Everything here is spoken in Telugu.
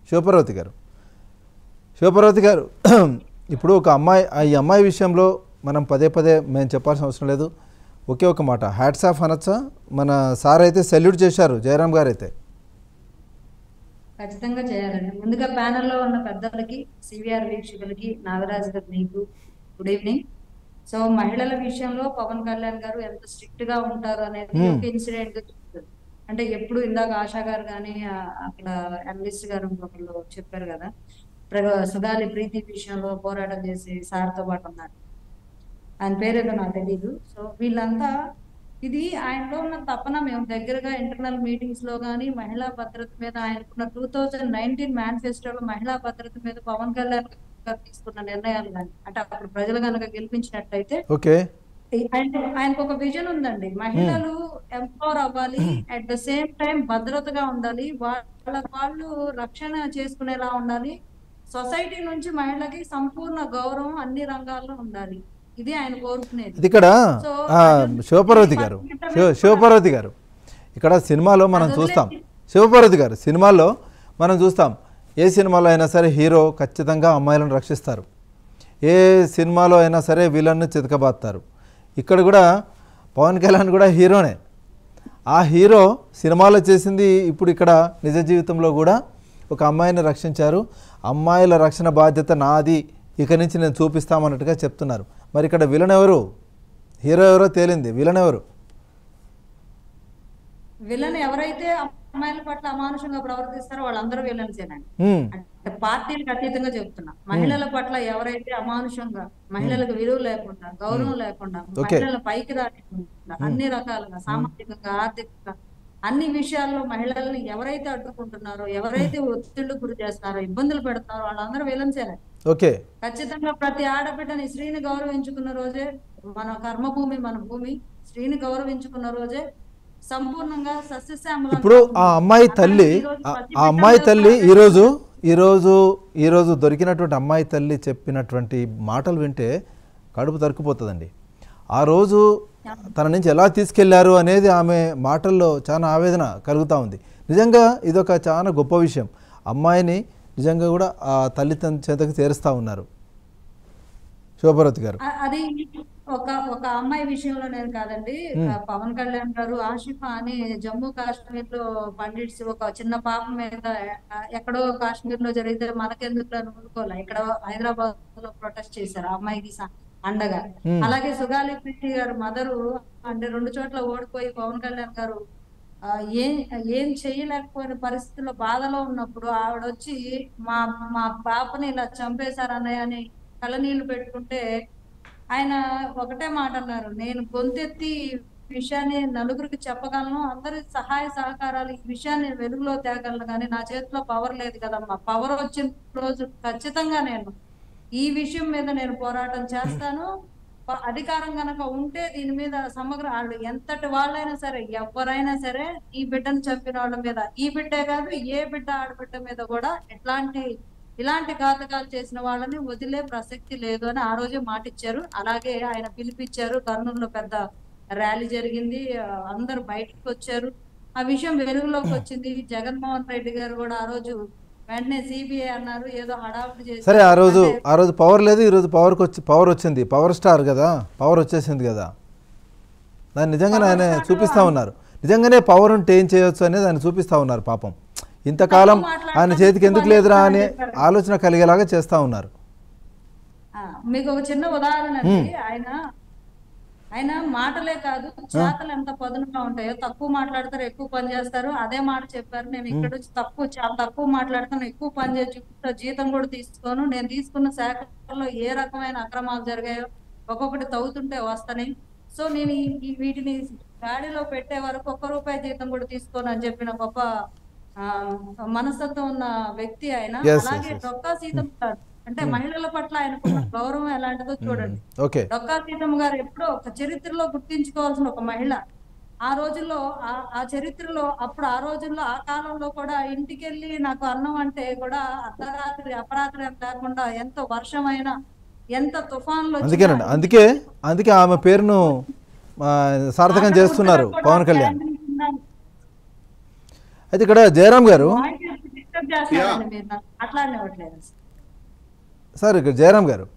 శివపార్వతి గారు శివపార్వతి గారు ఇప్పుడు ఒక అమ్మాయి ఆ ఈ అమ్మాయి విషయంలో మనం పదే పదే మేము చెప్పాల్సిన అవసరం లేదు ఒకే ఒక మాట హ్యాట్స్ ఆఫ్ అనొచ్చా మన సార్ అయితే సెల్యూట్ చేశారు జయరామ్ గారు అయితే ఖచ్చితంగా చేయాలండి ముందుగా ప్యానెల్లో ఉన్న పెద్దలకి సివిఆర్ వీక్షకులకి నాగరాజు గారు మీకు గుడ్ ఈవినింగ్ సో మహిళల విషయంలో పవన్ కళ్యాణ్ గారు ఎంత స్ట్రిక్ట్ గా ఉంటారు అనేది Hmm. ఒక ఇన్సిడెంట్ గా చెప్తారు అంటే ఎప్పుడు ఇందాక ఆశా గారు కానీ అక్కడ అనలిస్ట్ గారు ఒకళ్ళు చెప్పారు కదా ప్ర- సుగాలి ప్రీతి విషయంలో పోరాటం చేసి సార్తో పాటు ఉన్నారు ఆయన పేరేదో నాకు తెలియదు సో వీళ్ళంతా ఇది ఆయనలో ఉన్న తపన మేము దగ్గరగా ఇంటర్నల్ మీటింగ్స్ లో కానీ మహిళా భద్రత మీద ఆయనకున్న టూ థౌజండ్ నైన్టీన్ మేనిఫెస్టోలో మహిళా భద్రత మీద పవన్ కళ్యాణ్ గారు తీసుకున్న నిర్ణయాలు కానీ అంటే అప్పుడు ప్రజలు కనుక గెలిపించినట్టయితే ఓకే ఆయన ఆయనకు ఒక విజన్ ఉందండి మహిళలు ఎంపవర్ అవ్వాలి అట్ ద సేమ్ టైం భద్రతగా ఉండాలి వాళ్ళ వాళ్ళు రక్షణ చేసుకునేలా ఉండాలి సొసైటీ నుంచి మహిళకి సంపూర్ణ గౌరవం అన్ని రంగాల్లో ఉండాలి ఇది ఆయన కోరుకునేది ఇది ఇక్కడ సో, ఆ, ఆయన శివపార్వతి గారు శివ శివపార్వతి గారు ఇక్కడ సినిమాలో మనం అది చూస్తాం వదిలేసి- శివపార్వతి గారు సినిమాల్లో మనం చూస్తాం ఏ సినిమాలో అయినా సరే హీరో ఖచ్చితంగా అమ్మాయిలను రక్షిస్తారు ఏ సినిమాలో అయినా సరే విలన్ను చితకబాస్తారు ఇక్కడ కూడా పవన్ కళ్యాణ్ కూడా హీరోనే ఆ హీరో సినిమాలో చేసింది ఇప్పుడు ఇక్కడ నిజ జీవితంలో కూడా ఒక అమ్మాయిని రక్షించారు అమ్మాయిల రక్షణ బాధ్యత నాది ఇక నుంచి నేను చూపిస్తామన్నట్టుగా చెప్తున్నారు మరి ఇక్కడ విలన్ ఎవరు హీరో ఎవరో తేలింది విలన్ ఎవరు విలన్ ఎవరైతే అమ్మాయిల పట్ల అమానుషంగా ప్రవర్తిస్తారో వాళ్ళందరూ విలన్సేనండి హ్మ్. అంటే పార్టీలకు అతీతంగా చెప్తున్నా మహిళల పట్ల ఎవరైతే అమానుషంగా మహిళలకు విలువ లేకుండా గౌరవం లేకుండా Okay. మహిళల పైకి రాకుండా అన్ని రకాలుగా సామాజికంగా ఆర్థికంగా అన్ని విషయాల్లో మహిళల్ని ఎవరైతే అడ్డుకుంటున్నారో ఎవరైతే ఒత్తిళ్లు గురి చేస్తున్నారో ఇబ్బందులు పెడుతున్నారో వాళ్ళందరూ విలన్సేనే ఓకే ఖచ్చితంగా ప్రతి ఆడబిడ్డని స్త్రీని గౌరవించుకున్న రోజే మన కర్మభూమి మన భూమి స్త్రీని గౌరవించుకున్న రోజే సంపూర్ణంగా సస్యశ్యామలంగా ఇప్పుడు ఆ అమ్మాయి తల్లి ఈ రోజు ఆ పసి ఆ అమ్మాయి బిడ్డలు తల్లి ఈరోజు ఈరోజు ఈరోజు దొరికినటువంటి అమ్మాయి తల్లి చెప్పినటువంటి మాటలు వింటే కడుపు తరుక్కుపోతుందండి ఆ రోజు తన నుంచి ఎలా తీసుకెళ్లారు అనేది ఆమె మాటల్లో చాలా ఆవేదన కలుగుతూ ఉంది నిజంగా ఇదొక చాలా గొప్ప విషయం అమ్మాయిని నిజంగా కూడా ఆ తల్లి తన చేతకు చేరుస్తూ ఉన్నారు శోభరత్ గారు అ- అది ఒక ఒక అమ్మాయి విషయంలో నేను కాదండి ఆ పవన్ కళ్యాణ్ గారు ఆషిఫా అని జమ్మూ కాశ్మీర్ లో పండిట్స్ ఒక చిన్న పాప మీద ఆ, ఎక్కడో కాశ్మీర్ లో జరిగితే మనకెందుకు అని ఊరుకోలే ఇక్కడ హైదరాబాద్ లో ప్రొటెస్ట్ చేశారు ఆ అమ్మాయికి స- అండగా Hmm. అలాగే సుగాలి ప్రీతి గారు మదరు అంటే రెండు చోట్ల ఓడిపోయి పవన్ కళ్యాణ్ గారు ఆ, ఏం ఏం చేయలేకపోయిన పరిస్థితుల్లో బాధలో ఉన్నప్పుడు ఆవిడ వచ్చి మా మా పాపని ఇలా చంపేశారు అన్నయ్య అని కళ్ళనీళ్లు పెట్టుకుంటే ఆయన ఒకటే మాట అన్నారు నేను గొంతెత్తి ఈ విషయాన్ని నలుగురికి చెప్పగలను అందరి సహాయ సహకారాలు ఈ విషయాన్ని వెలుగులో తేగలను కానీ నా చేతిలో పవర్ లేదు కదమ్మా పవర్ వచ్చిన రోజు ఖచ్చితంగా నేను ఈ విషయం మీద నేను పోరాటం చేస్తాను ప- అధికారం గనక ఉంటే దీని మీద సమగ్ర వాళ్ళు ఎంతటి వాళ్ళైనా సరే ఎవరైనా సరే ఈ బిడ్డను చంపిన వాళ్ళ మీద ఈ బిడ్డే కాదు ఏ బిడ్డ ఆడబిడ్డ మీద కూడా ఎట్లాంటి ఇలాంటి ఘాతకాలు చేసిన వాళ్ళని వదిలే ప్రసక్తి లేదు అని ఆ రోజే మాట ఇచ్చారు అలాగే ఆయన పిలిపించారు కర్నూలులో పెద్ద ర్యాలీ జరిగింది ఆ, అందరూ బయటకు వచ్చారు ఆ విషయం వెలుగులోకి వచ్చింది జగన్మోహన్ రెడ్డి గారు కూడా ఆ రోజు వెంటనే సిబిఐ అన్నారు ఏదో హడావుడి చేసి సరే ఆ రోజు అంటే ఆ రోజు పవర్ లేదు ఈరోజు పవర్కి వచ్చి పవర్ వచ్చింది పవర్ స్టార్ కదా పవర్ వచ్చేసింది కదా దాన్ని నిజంగానే ఆయన చూపిస్తూ ఉన్నారు నిజంగానే పవర్ ఉంటే ఏం చేయొచ్చు అనేది ఆయన చూపిస్తూ ఉన్నారు పాపం ఇంతకాలం ఆయన చేతికి ఎందుకు లేదురా అనే ఆలోచన కలిగేలాగా చేస్తూ ఉన్నారు ఆ, మీకు ఒక చిన్న ఉదాహరణ అండి ఆయన ఆయన మాటలే కాదు చేతలు ఎంత పదునుగా ఉంటాయో తక్కువ మాట్లాడతారు ఎక్కువ పని చేస్తారు అదే మాట చెప్పారు నేను ఇక్కడ వచ్చి తక్కువ చాలా తక్కువ మాట్లాడతాను ఎక్కువ పని చేసి చూపిస్తా, జీతం కూడా తీసుకోను నేను తీసుకున్న శాఖలో ఏ రకమైన అక్రమాలు జరిగాయో ఒక్కొక్కటి తవ్వుతుంటే వస్తాయి సో నేను ఈ- ఈ వీటిని గాడిలో పెట్టే వరకు ఒక్క రూపాయి జీతం కూడా తీసుకోను అని చెప్పిన గొప్ప ఆ, మనస్తత్వం ఉన్న వ్యక్తి ఆయన Yes, yes, అలాగే yes. డొక్కా సీతం గారు అంటే మహిళల పట్ల ఆయనకున్న గౌరవం ఎలాంటిదో చూడండి ఓకే డొక్కా సీతమ్మ గారు ఎప్పుడో ఒక చరిత్రలో గుర్తించుకోవాల్సిన ఒక మహిళ ఆ రోజుల్లో ఆ- ఆ చరిత్రలో అప్పుడు ఆ రోజుల్లో ఆ కాలంలో కూడా ఇంటికి వెళ్ళి నాకు అన్నం అంటే కూడా అర్ధరాత్రి అపరాత్రి అని లేకుండా ఎంత వర్షమైనా ఎంత తుఫాన్లు వచ్చినా అందుకేనండి అందుకే అందుకే ఆమె పేరును ఆ, సార్థకం చేస్తున్నారు పవన్ కళ్యాణ్ అయితే ఇక్కడ జయరామ్ గారు వాయిస్ డిస్టర్బ్ చేస్తున్నారండి మీరు నాకు మాట్లాడినవ్వట్లేదు సార్ ఇక్కడ జయరామ్ గారు